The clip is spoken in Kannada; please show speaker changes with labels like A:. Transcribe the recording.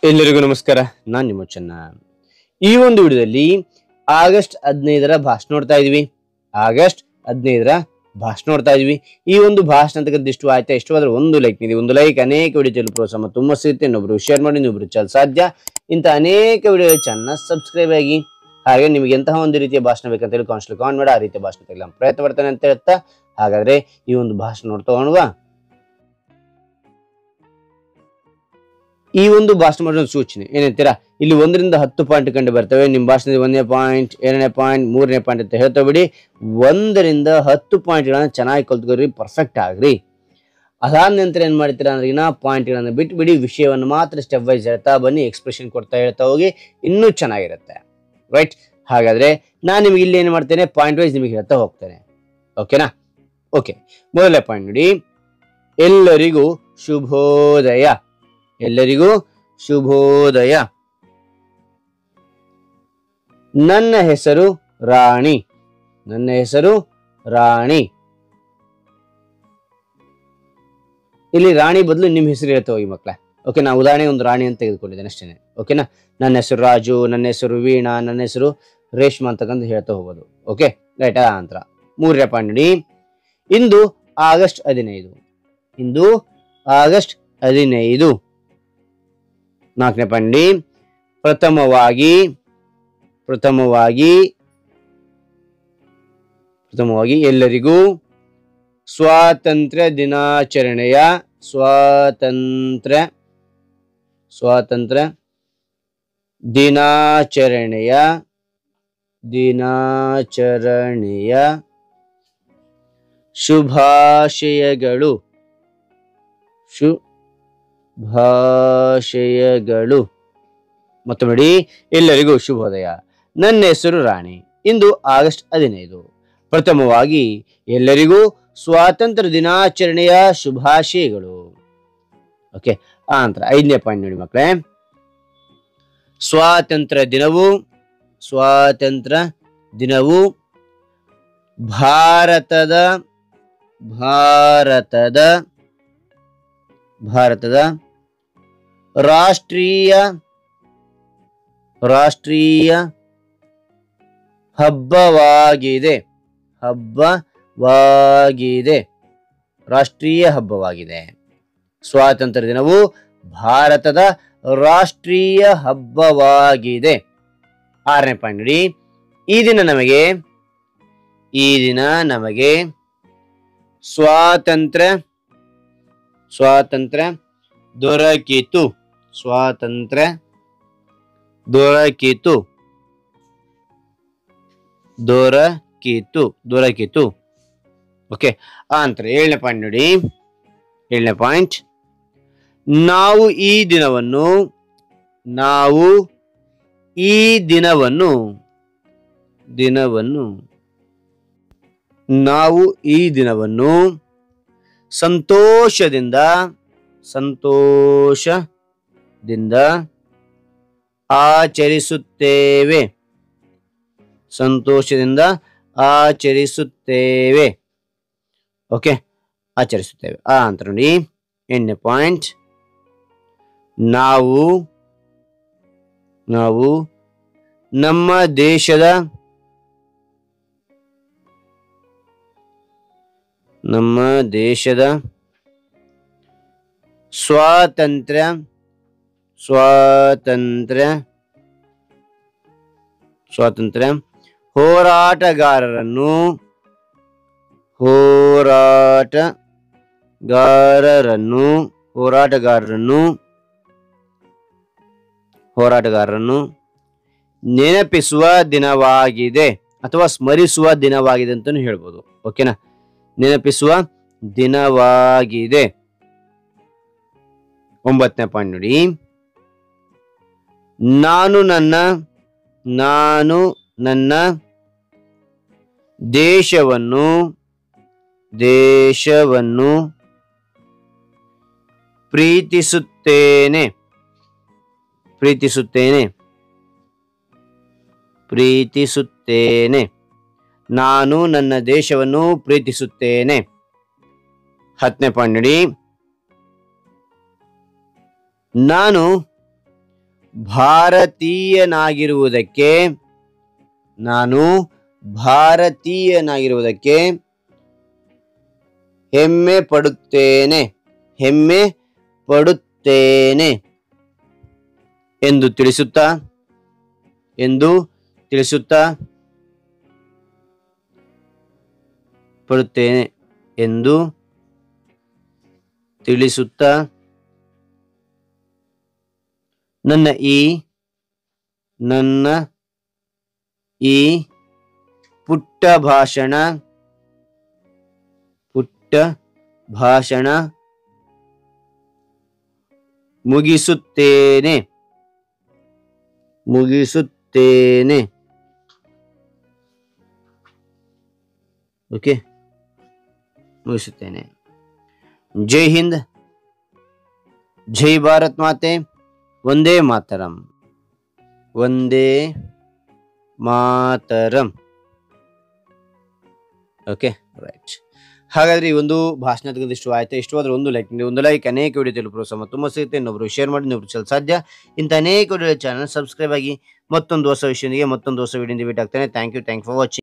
A: ಎಲ್ಲರಿಗೂ ನಮಸ್ಕಾರ ನಾನು ನಿಮ್ಮ ಚೆನ್ನ ಈ ಒಂದು ವಿಡಿಯೋದಲ್ಲಿ ಆಗಸ್ಟ್ ಹದಿನೈದರ ಭಾಷಣ ನೋಡ್ತಾ ಇದೀವಿ ಆಗಸ್ಟ್ ಹದಿನೈದರ ಭಾಷಣ ನೋಡ್ತಾ ಇದೀವಿ ಈ ಒಂದು ಭಾಷಣ ಅಂತಕ್ಕಂಥ ಇಷ್ಟು ಆಯ್ತಾ ಇಷ್ಟವಾದ್ರೆ ಒಂದು ಲೈಕ್ ನೀಡಿ ಒಂದು ಲೈಕ್ ಅನೇಕ ವಿಡಿಯೋ ಚಲೋ ಪ್ರೋತ್ಸಾಹ ತುಂಬ ಸಿಗುತ್ತೆ ಇನ್ನೊಬ್ರು ಶೇರ್ ಮಾಡಿ ಇನ್ನೊಬ್ರು ಚಲ್ ಸಾಧ್ಯ ಇಂಥ ಅನೇಕ ವಿಡಿಯೋ ಚಾನಲ್ ಸಬ್ಸ್ಕ್ರೈಬ್ ಆಗಿ ಹಾಗೆ ನಿಮಗೆ ಎಂತಹ ಒಂದು ರೀತಿಯ ಭಾಷಣ ಬೇಕಂತ ಹೇಳಿ ಕಾನ್ಸ್ಟಲ್ ಕಾಮೆಂಟ್ ಮಾಡಿ ಆ ರೀತಿಯ ಭಾಷಣ ತೆಗೆಲ್ಲ ಪ್ರಯತ್ನ ಪಡ್ತಾನೆ ಅಂತ ಹೇಳ್ತಾ ಹಾಗಾದ್ರೆ ಈ ಒಂದು ಭಾಷಣ ನೋಡ್ತಾ ಹೋಗುವ ಈ ಒಂದು ಭಾಷಣ ಮಾಡೋ ಒಂದು ಸೂಚನೆ ಏನಂತೀರಾ ಇಲ್ಲಿ ಒಂದರಿಂದ ಹತ್ತು ಪಾಯಿಂಟ್ ಕಂಡು ಬರ್ತವೆ ನಿಮ್ಮ ಭಾಷಣದಲ್ಲಿ ಒಂದನೇ ಪಾಯಿಂಟ್ ಎರಡನೇ ಪಾಯಿಂಟ್ ಮೂರನೇ ಪಾಯಿಂಟ್ ಅಂತ ಹೇಳ್ತಾ ಬಿಡಿ ಒಂದರಿಂದ ಹತ್ತು ಪಾಯಿಂಟ್ಗಳನ್ನ ಚೆನ್ನಾಗಿ ಕಲ್ತ್ಕೊರಿ ಪರ್ಫೆಕ್ಟ್ ಆಗ್ರಿ ಅದಾದ ನಂತರ ಏನ್ ಮಾಡ್ತೀರಾ ಅಂದ್ರೆ ಇನ್ನ ಪಾಯಿಂಟ್ಗಳನ್ನ ಬಿಟ್ಬಿಡಿ ವಿಷಯವನ್ನು ಮಾತ್ರ ಸ್ಟೆಪ್ ವೈಸ್ ಹೇಳ್ತಾ ಬನ್ನಿ ಎಕ್ಸ್ಪ್ರೆಷನ್ ಕೊಡ್ತಾ ಹೇಳ್ತಾ ಹೋಗಿ ಇನ್ನೂ ಚೆನ್ನಾಗಿರುತ್ತೆ ರೈಟ್ ಹಾಗಾದ್ರೆ ನಾನು ನಿಮಗೆ ಇಲ್ಲಿ ಏನು ಮಾಡ್ತೇನೆ ಪಾಯಿಂಟ್ ವೈಸ್ ನಿಮಗೆ ಹೇಳ್ತಾ ಹೋಗ್ತೇನೆ ಓಕೆನಾ ಓಕೆ ಮೊದಲನೇ ಪಾಯಿಂಟ್ ನೋಡಿ ಎಲ್ಲರಿಗೂ ಶುಭೋದಯ ಎಲ್ಲರಿಗೂ ಶುಭೋದಯ ನನ್ನ ಹೆಸರು ರಾಣಿ ನನ್ನ ಹೆಸರು ರಾಣಿ ಇಲ್ಲಿ ರಾಣಿ ಬದಲು ನಿಮ್ಮ ಹೆಸರು ಹೇಳ್ತಾ ಹೋಗಿ ಮಕ್ಕಳ ಓಕೆ ನಾ ಉದಾಹರಣೆ ಒಂದು ರಾಣಿ ಅಂತ ತೆಗೆದುಕೊಂಡಿದ್ದೇನೆ ಅಷ್ಟೇನೆ ಓಕೆನಾ ನನ್ನ ಹೆಸರು ರಾಜು ನನ್ನ ಹೆಸರು ವೀಣಾ ನನ್ನ ಹೆಸರು ರೇಷ್ಮಾ ಅಂತಕ್ಕಂತ ಹೇಳ್ತಾ ಹೋಗೋದು ಓಕೆ ರೈಟಾ ಅಂತರ ಮೂರನೇ ಪಾಯಿಂಟ್ ನೋಡಿ ಇಂದು ಆಗಸ್ಟ್ ಹದಿನೈದು ಇಂದು ಆಗಸ್ಟ್ ಹದಿನೈದು ನಾಲ್ಕನೇ ಪಂಡಿ ಪ್ರಥಮವಾಗಿ ಪ್ರಥಮವಾಗಿ ಪ್ರಥಮವಾಗಿ ಎಲ್ಲರಿಗೂ ಸ್ವಾತಂತ್ರ್ಯ ದಿನಾಚರಣೆಯ ಸ್ವಾತಂತ್ರ್ಯ ಸ್ವಾತಂತ್ರ್ಯ ದಿನಾಚರಣೆಯ ದಿನಾಚರಣೆಯ ಶುಭಾಶಯಗಳು ಶು ಭಾಷೆಯಗಳು ಮತ್ತು ನೋಡಿ ಎಲ್ಲರಿಗೂ ಶುಭೋದಯ ನನ್ನ ಹೆಸರು ರಾಣಿ ಇಂದು ಆಗಸ್ಟ್ ಹದಿನೈದು ಪ್ರಥಮವಾಗಿ ಎಲ್ಲರಿಗೂ ಸ್ವಾತಂತ್ರ್ಯ ದಿನಾಚರಣೆಯ ಶುಭಾಶಯಗಳು ಓಕೆ ಆ ನಂತರ ಐದನೇ ಪಾಯಿಂಟ್ ನೋಡಿ ಮಕ್ಕಳೇ ಸ್ವಾತಂತ್ರ್ಯ ದಿನವು ಸ್ವಾತಂತ್ರ್ಯ ದಿನವು ಭಾರತದ ಭಾರತದ ಭಾರತದ ರಾಷ್ಟ್ರೀಯ ರಾಷ್ಟ್ರೀಯ ಹಬ್ಬವಾಗಿದೆ ಹಬ್ಬವಾಗಿದೆ ರಾಷ್ಟ್ರೀಯ ಹಬ್ಬವಾಗಿದೆ ಸ್ವಾತಂತ್ರ್ಯ ದಿನವು ಭಾರತದ ರಾಷ್ಟ್ರೀಯ ಹಬ್ಬವಾಗಿದೆ ಆರನೇ ಪಾಯಿಂಟ್ ನೋಡಿ ಈ ದಿನ ನಮಗೆ ಈ ದಿನ ನಮಗೆ ಸ್ವಾತಂತ್ರ್ಯ ಸ್ವಾತಂತ್ರ್ಯ ದೊರಕಿತು ಸ್ವಾತಂತ್ರ್ಯ ದೊರಕಿತು ದೊರಕಿತು ದೊರಕಿತು ಓಕೆ ಆ ನಂತರ ಏಳನೇ ಪಾಯಿಂಟ್ ನೋಡಿ ಏಳನೇ ಪಾಯಿಂಟ್ ನಾವು ಈ ದಿನವನ್ನು ನಾವು ಈ ದಿನವನ್ನು ದಿನವನ್ನು ನಾವು ಈ ದಿನವನ್ನು ಸಂತೋಷದಿಂದ ಸಂತೋಷದಿಂದ ಆಚರಿಸುತ್ತೇವೆ ಸಂತೋಷದಿಂದ ಆಚರಿಸುತ್ತೇವೆ ಓಕೆ ಆಚರಿಸುತ್ತೇವೆ ಆ ಅಂತ ನೋಡಿ ಎಂಟನೇ ಪಾಯಿಂಟ್ ನಾವು ನಾವು ನಮ್ಮ ದೇಶದ ನಮ್ಮ ದೇಶದ ಸ್ವಾತಂತ್ರ್ಯ ಸ್ವಾತಂತ್ರ್ಯ ಸ್ವಾತಂತ್ರ್ಯ ಹೋರಾಟಗಾರರನ್ನು ಹೋರಾಟಗಾರರನ್ನು ಹೋರಾಟಗಾರರನ್ನು ಹೋರಾಟಗಾರರನ್ನು ನೆನಪಿಸುವ ದಿನವಾಗಿದೆ ಅಥವಾ ಸ್ಮರಿಸುವ ದಿನವಾಗಿದೆ ಅಂತಲೂ ಹೇಳ್ಬೋದು ಓಕೆನಾ ನೆನಪಿಸುವ ದಿನವಾಗಿದೆ ಒಂಬತ್ತನೇ ಪಾಯಿಂಟ್ ನೋಡಿ ನಾನು ನನ್ನ ನಾನು ನನ್ನ ದೇಶವನ್ನು ದೇಶವನ್ನು ಪ್ರೀತಿಸುತ್ತೇನೆ ಪ್ರೀತಿಸುತ್ತೇನೆ ಪ್ರೀತಿಸುತ್ತೇನೆ ನಾನು ನನ್ನ ದೇಶವನ್ನು ಪ್ರೀತಿಸುತ್ತೇನೆ ಹತ್ತನೇ ಪಾಯಿಂಟ್ ನೋಡಿ ನಾನು ಭಾರತೀಯನಾಗಿರುವುದಕ್ಕೆ ನಾನು ಭಾರತೀಯನಾಗಿರುವುದಕ್ಕೆ ಹೆಮ್ಮೆ ಪಡುತ್ತೇನೆ ಹೆಮ್ಮೆ ಪಡುತ್ತೇನೆ ಎಂದು ತಿಳಿಸುತ್ತಾ ಎಂದು ತಿಳಿಸುತ್ತಾ ಪಡುತ್ತೇನೆ ಎಂದು ತಿಳಿಸುತ್ತಾ ನನ್ನ ಈ ನನ್ನ ಈ ಪುಟ್ಟ ಭಾಷಣ ಪುಟ್ಟ ಭಾಷಣ ಮುಗಿಸುತ್ತೇನೆ ಮುಗಿಸುತ್ತೇನೆ ಓಕೆ ಮುಗಿಸುತ್ತೇನೆ ಜೈ ಹಿಂದ್ ಜೈ ಭಾರತ್ ಮಾತೆ ಒಂದೇ ಮಾತರಂ ಒಂದೇ ಮಾತರಂ ಓಕೆ ರೈಟ್ ಹಾಗಾದ್ರೆ ಈ ಒಂದು ಭಾಷಣ ತೆಗೆದಿಷ್ಟು ಆಯ್ತು ಇಷ್ಟವಾದ್ರೆ ಒಂದು ಲೈಕ್ ನೀಡಿ ಒಂದು ಲೈಕ್ ಅನೇಕ ವಿಡಿಯೋ ತಲುಪಲು ಪ್ರೋತ್ಸಾಹ ತುಂಬ ಸಿಗುತ್ತೆ ಇನ್ನೊಬ್ರು ಶೇರ್ ಮಾಡಿ ಇನ್ನೊಬ್ರು ಚಲ ಸಾಧ್ಯ ಇಂಥ ಅನೇಕ ವಿಡಿಯೋ ಚಾನಲ್ ಸಬ್ಸ್ಕ್ರೈಬ್ ಆಗಿ ಮತ್ತೊಂದು ಹೊಸ ವಿಷಯದೊಂದಿಗೆ ಮತ್ತೊಂದು ಹೊಸ ವಿಡಿಯೋ ಭೇಟಿ ಆಗ್ತಾನೆ thank you thank for watching